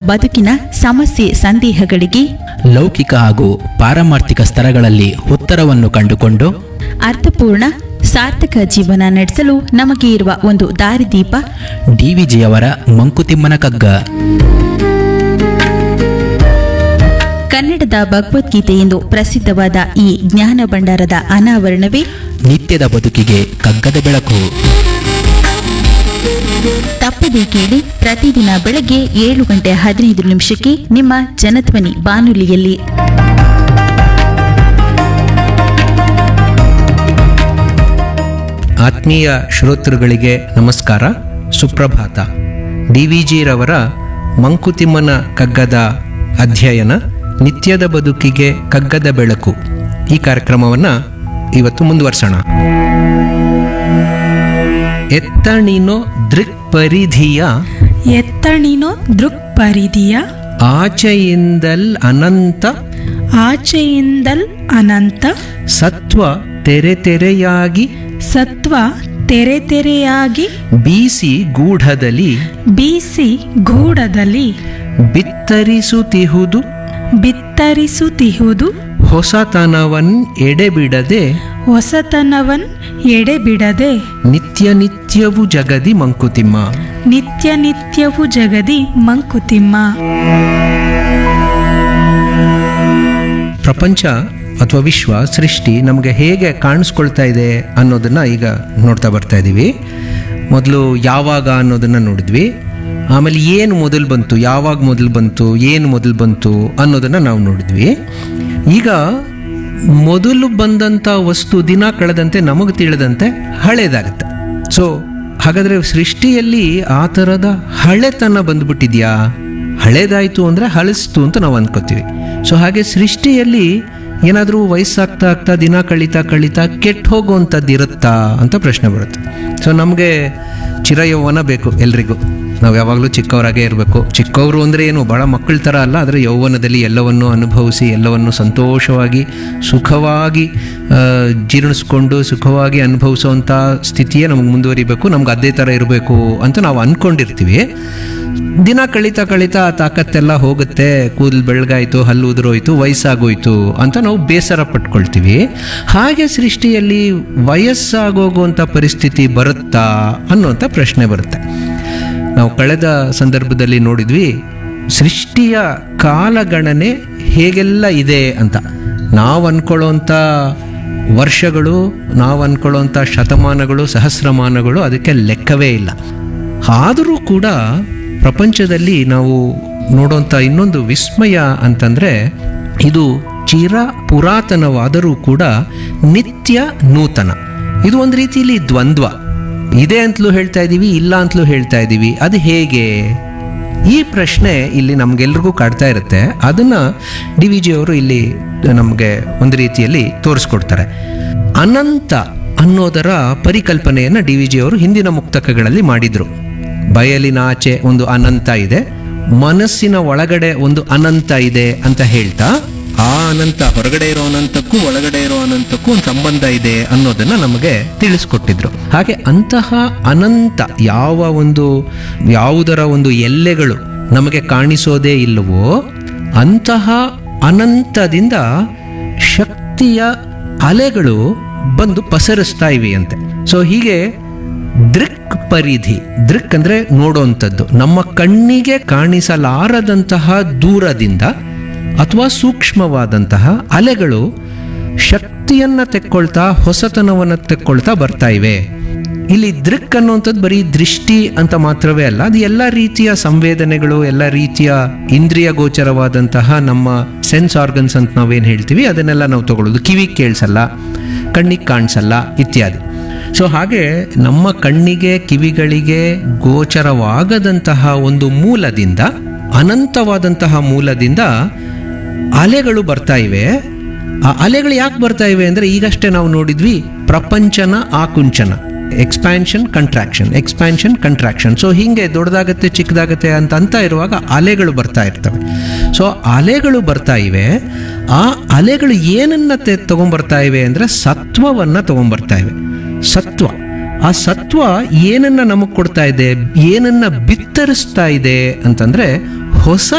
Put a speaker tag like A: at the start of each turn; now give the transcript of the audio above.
A: ಬದುಕಿನ ಸಮಸ್ಯೆ ಸಂದೇಹಗಳಿಗೆ
B: ಲೌಕಿಕ ಹಾಗೂ ಪಾರಮಾರ್ಥಿಕ ಸ್ತರಗಳಲ್ಲಿ ಉತ್ತರವನ್ನು ಕಂಡುಕೊಂಡು
A: ಅರ್ಥಪೂರ್ಣ ಸಾರ್ಥಕ ಜೀವನ ನಡೆಸಲು ನಮಗೆ ಇರುವ ಒಂದು ದಾರಿದೀಪ
B: ಡಿವಿಜಿಯವರ ಮಂಕುತಿಮ್ಮನ ಕಗ್ಗ
A: ಕನ್ನಡದ ಭಗವದ್ಗೀತೆ ಎಂದು ಪ್ರಸಿದ್ಧವಾದ ಈ ಜ್ಞಾನ ಭಂಡಾರದ ಅನಾವರಣವೇ
B: ನಿತ್ಯದ ಬದುಕಿಗೆ ಕಗ್ಗದ ಬೆಳಕು
A: ತಪ್ಪದೇ ಕೇಳಿ ಪ್ರತಿದಿನ ಬೆಳಗ್ಗೆ ಏಳು ಗಂಟೆ ಹದಿನೈದು ನಿಮಿಷಕ್ಕೆ ನಿಮ್ಮ ಜನಧ್ವನಿ ಬಾನುಲಿಯಲ್ಲಿ
C: ಆತ್ಮೀಯ ಶ್ರೋತೃಗಳಿಗೆ ನಮಸ್ಕಾರ ಸುಪ್ರಭಾತ ಡಿ ವಿ ಜಿರವರ ಮಂಕುತಿಮ್ಮನ ಕಗ್ಗದ ಅಧ್ಯಯನ ನಿತ್ಯದ ಬದುಕಿಗೆ ಕಗ್ಗದ ಬೆಳಕು ಈ ಕಾರ್ಯಕ್ರಮವನ್ನು ಇವತ್ತು ಮುಂದುವರ್ಸೋಣ ಎತ್ತಣಿನೋ ದೃಕ್ಪರಿಧಿಯ
D: ಎತ್ತಣಿನೋ ದೃಕ್ಪರಿದಿಯ
C: ಆಚೆಯಿಂದಲ್ ಅನಂತ
D: ಆಚೆಯಿಂದಲ್ ಅನಂತ
C: ಸತ್ವ ತೆರೆ ತೆರೆಯಾಗಿ
D: ಸತ್ವ ತೆರೆ ತೆರೆಯಾಗಿ
C: ಬೀಸಿ ಗೂಢದಲ್ಲಿ
D: ಬೀಸಿ ಗೂಢದಲ್ಲಿ
C: ಬಿತ್ತರಿಸುತ್ತಿಹುದು
D: ಬಿತ್ತರಿಸುತ್ತಿಹುದು
C: ಹೊಸತನವನ್ ಎಡೆಬಿಡದೆ
D: ಹೊಸತನವನ್ ಎಡೆಬಿಡದೆ
C: ನಿತ್ಯ ನಿತ್ಯವು ಜಗದಿ ಮಂಕುತಿಮ್ಮ
D: ನಿತ್ಯ ನಿತ್ಯವು ಜಗದಿ ಮಂಕುತಿಮ್ಮ
C: ಪ್ರಪಂಚ ಅಥವಾ ವಿಶ್ವ ಸೃಷ್ಟಿ ನಮಗೆ ಹೇಗೆ ಕಾಣಿಸ್ಕೊಳ್ತಾ ಇದೆ ಅನ್ನೋದನ್ನ ಈಗ ನೋಡ್ತಾ ಬರ್ತಾ ಇದ್ದೀವಿ ಮೊದಲು ಯಾವಾಗ ಅನ್ನೋದನ್ನ ನೋಡಿದ್ವಿ ಆಮೇಲೆ ಏನು ಮೊದಲು ಬಂತು ಯಾವಾಗ ಮೊದಲು ಬಂತು ಏನು ಮೊದಲು ಬಂತು ಅನ್ನೋದನ್ನ ನಾವು ನೋಡಿದ್ವಿ ಈಗ ಮೊದಲು ಬಂದಂಥ ವಸ್ತು ದಿನ ಕಳೆದಂತೆ ನಮಗೆ ತಿಳಿದಂತೆ ಹಳೇದಾಗುತ್ತೆ ಸೊ ಹಾಗಾದರೆ ಸೃಷ್ಟಿಯಲ್ಲಿ ಆ ಥರದ ಹಳೆತನ ಬಂದ್ಬಿಟ್ಟಿದ್ಯಾ ಹಳೇದಾಯಿತು ಅಂದರೆ ಹಳಸ್ತು ಅಂತ ನಾವು ಅಂದ್ಕೋತೀವಿ ಸೊ ಹಾಗೆ ಸೃಷ್ಟಿಯಲ್ಲಿ ಏನಾದರೂ ವಯಸ್ಸಾಗ್ತಾ ಆಗ್ತಾ ದಿನ ಕಳೀತಾ ಕಳೀತಾ ಕೆಟ್ಟು ಹೋಗುವಂಥದ್ದು ಇರುತ್ತಾ ಅಂತ ಪ್ರಶ್ನೆ ಬರುತ್ತೆ ಸೊ ನಮಗೆ ಚಿರಯೌವನ ಬೇಕು ಎಲ್ರಿಗೂ ನಾವು ಯಾವಾಗಲೂ ಚಿಕ್ಕವರಾಗೇ ಇರಬೇಕು ಚಿಕ್ಕವರು ಅಂದರೆ ಏನು ಭಾಳ ಮಕ್ಕಳ ಥರ ಅಲ್ಲ ಆದರೆ ಯೌವನದಲ್ಲಿ ಎಲ್ಲವನ್ನು ಅನುಭವಿಸಿ ಎಲ್ಲವನ್ನು ಸಂತೋಷವಾಗಿ ಸುಖವಾಗಿ ಆ, ಜೀರ್ಣಿಸ್ಕೊಂಡು ಸುಖವಾಗಿ ಅನುಭವಿಸುವಂಥ ಸ್ಥಿತಿಯೇ ನಮಗೆ ಮುಂದುವರಿಬೇಕು ನಮ್ಗೆ ಅದೇ ಥರ ಇರಬೇಕು ಅಂತ ನಾವು ಅಂದ್ಕೊಂಡಿರ್ತೀವಿ ದಿನ ಕಳೀತಾ ಕಳೀತಾ ಆ ತಾಕತ್ತೆಲ್ಲ ಹೋಗುತ್ತೆ ಕೂದಲು ಬೆಳಗಾಯ್ತು ಹಲ್ಲು ಉದುರೋಯ್ತು ವಯಸ್ಸಾಗೋಯ್ತು ಅಂತ ನಾವು ಬೇಸರ ಪಟ್ಕೊಳ್ತೀವಿ ಹಾಗೆ ಸೃಷ್ಟಿಯಲ್ಲಿ ವಯಸ್ಸಾಗೋಗುವಂಥ ಪರಿಸ್ಥಿತಿ ಬರುತ್ತಾ ಅನ್ನುವಂಥ ಪ್ರಶ್ನೆ ಬರುತ್ತೆ ನಾವು ಕಳೆದ ಸಂದರ್ಭದಲ್ಲಿ ನೋಡಿದ್ವಿ ಸೃಷ್ಟಿಯ ಕಾಲಗಣನೆ ಹೇಗೆಲ್ಲ ಇದೆ ಅಂತ ನಾವು ಅನ್ಕೊಳ್ಳೋಂಥ ವರ್ಷಗಳು ನಾವು ಅನ್ಕೊಳ್ಳೋಂಥ ಶತಮಾನಗಳು ಸಹಸ್ರಮಾನಗಳು ಅದಕ್ಕೆ ಲೆಕ್ಕವೇ ಇಲ್ಲ ಆದರೂ ಕೂಡ ಪ್ರಪಂಚದಲ್ಲಿ ನಾವು ನೋಡೋಂಥ ಇನ್ನೊಂದು ವಿಸ್ಮಯ ಅಂತಂದರೆ ಇದು ಚಿರ ಪುರಾತನವಾದರೂ ಕೂಡ ನಿತ್ಯ ನೂತನ ಇದು ಒಂದು ರೀತಿಯಲ್ಲಿ ದ್ವಂದ್ವ ಇದೆ ಅಂತಲೂ ಹೇಳ್ತಾ ಇದ್ದೀವಿ ಇಲ್ಲ ಅಂತಲೂ ಹೇಳ್ತಾ ಇದ್ದೀವಿ ಅದು ಹೇಗೆ ಈ ಪ್ರಶ್ನೆ ಇಲ್ಲಿ ನಮಗೆಲ್ರಿಗೂ ಕಾಡ್ತಾ ಇರುತ್ತೆ ಅದನ್ನ ಡಿ ವಿ ಜಿ ಅವರು ಇಲ್ಲಿ ನಮಗೆ ಒಂದು ರೀತಿಯಲ್ಲಿ ತೋರಿಸ್ಕೊಡ್ತಾರೆ ಅನಂತ ಅನ್ನೋದರ ಪರಿಕಲ್ಪನೆಯನ್ನು ಡಿ ವಿ ಜಿ ಅವರು ಹಿಂದಿನ ಮುಕ್ತಕಗಳಲ್ಲಿ ಮಾಡಿದ್ರು ಬಯಲಿನ ಆಚೆ ಒಂದು ಅನಂತ ಇದೆ ಮನಸ್ಸಿನ ಒಳಗಡೆ ಒಂದು ಅನಂತ ಇದೆ ಅಂತ ಹೇಳ್ತಾ ಆ ಅನಂತ ಹೊರಗಡೆ ಇರೋ ಅನಂತಕ್ಕೂ ಒಳಗಡೆ ಇರೋ ಅನಂತಕ್ಕೂ ಒಂದು ಸಂಬಂಧ ಇದೆ ಅನ್ನೋದನ್ನ ನಮಗೆ ತಿಳಿಸ್ಕೊಟ್ಟಿದ್ರು ಹಾಗೆ ಅಂತಹ ಅನಂತ ಯಾವ ಒಂದು ಯಾವುದರ ಒಂದು ಎಲ್ಲೆಗಳು ನಮಗೆ ಕಾಣಿಸೋದೇ ಇಲ್ಲವೋ ಅಂತಹ ಅನಂತದಿಂದ ಶಕ್ತಿಯ ಅಲೆಗಳು ಬಂದು ಪಸರಿಸ್ತಾ ಇವೆ ಅಂತೆ ಸೊ ಹೀಗೆ ದೃಕ್ ಪರಿಧಿ ದೃಕ್ ಅಂದ್ರೆ ನೋಡುವಂಥದ್ದು ನಮ್ಮ ಕಣ್ಣಿಗೆ ಕಾಣಿಸಲಾರದಂತಹ ದೂರದಿಂದ ಅಥವಾ ಸೂಕ್ಷ್ಮವಾದಂತಹ ಅಲೆಗಳು ಶಕ್ತಿಯನ್ನ ತೆಕ್ಕೊಳ್ತಾ ಹೊಸತನವನ್ನು ತೆಕ್ಕೊಳ್ತಾ ಬರ್ತಾ ಇವೆ ಇಲ್ಲಿ ದೃಕ್ ಅನ್ನುವಂಥದ್ದು ಬರೀ ದೃಷ್ಟಿ ಅಂತ ಮಾತ್ರವೇ ಅಲ್ಲ ಅದು ಎಲ್ಲ ರೀತಿಯ ಸಂವೇದನೆಗಳು ಎಲ್ಲ ರೀತಿಯ ಇಂದ್ರಿಯ ಗೋಚರವಾದಂತಹ ನಮ್ಮ ಸೆನ್ಸ್ ಆರ್ಗನ್ಸ್ ಅಂತ ನಾವೇನು ಹೇಳ್ತೀವಿ ಅದನ್ನೆಲ್ಲ ನಾವು ತಗೊಳ್ಳೋದು ಕಿವಿಗೆ ಕೇಳಿಸಲ್ಲ ಕಣ್ಣಿಗೆ ಕಾಣಿಸಲ್ಲ ಇತ್ಯಾದಿ ಸೊ ಹಾಗೆ ನಮ್ಮ ಕಣ್ಣಿಗೆ ಕಿವಿಗಳಿಗೆ ಗೋಚರವಾಗದಂತಹ ಒಂದು ಮೂಲದಿಂದ ಅನಂತವಾದಂತಹ ಮೂಲದಿಂದ ಅಲೆಗಳು ಬರ್ತಾ ಇವೆ ಆ ಅಲೆಗಳು ಯಾಕೆ ಬರ್ತಾ ಇವೆ ಅಂದರೆ ಈಗಷ್ಟೇ ನಾವು ನೋಡಿದ್ವಿ ಪ್ರಪಂಚನ ಆಕುಂಚನ expansion contraction expansion contraction so ಹೀಗೆ ದೊಡ್ಡದಾಗತ್ತೆ ಚಿಕ್ಕದಾಗತ್ತೆ ಅಂತ ಅಂತ ಇರುವಾಗ ಅಲೆಗಳು ಬರ್ತಾ ಇರ್ತವೆ ಸೊ ಅಲೆಗಳು ಬರ್ತಾ ಇವೆ ಆ ಅಲೆಗಳು ಏನನ್ನ ತೆ ತಗೊಂಬರ್ತಾ ಇವೆ ಅಂದರೆ ಸತ್ವವನ್ನು ತಗೊಂಬರ್ತಾ ಇವೆ ಸತ್ವ ಆ ಸತ್ವ ಏನನ್ನ ನಮಗೆ ಕೊಡ್ತಾ ಇದೆ ಏನನ್ನ ಬಿತ್ತರಿಸ್ತಾ ಇದೆ ಅಂತಂದ್ರೆ ಹೊಸ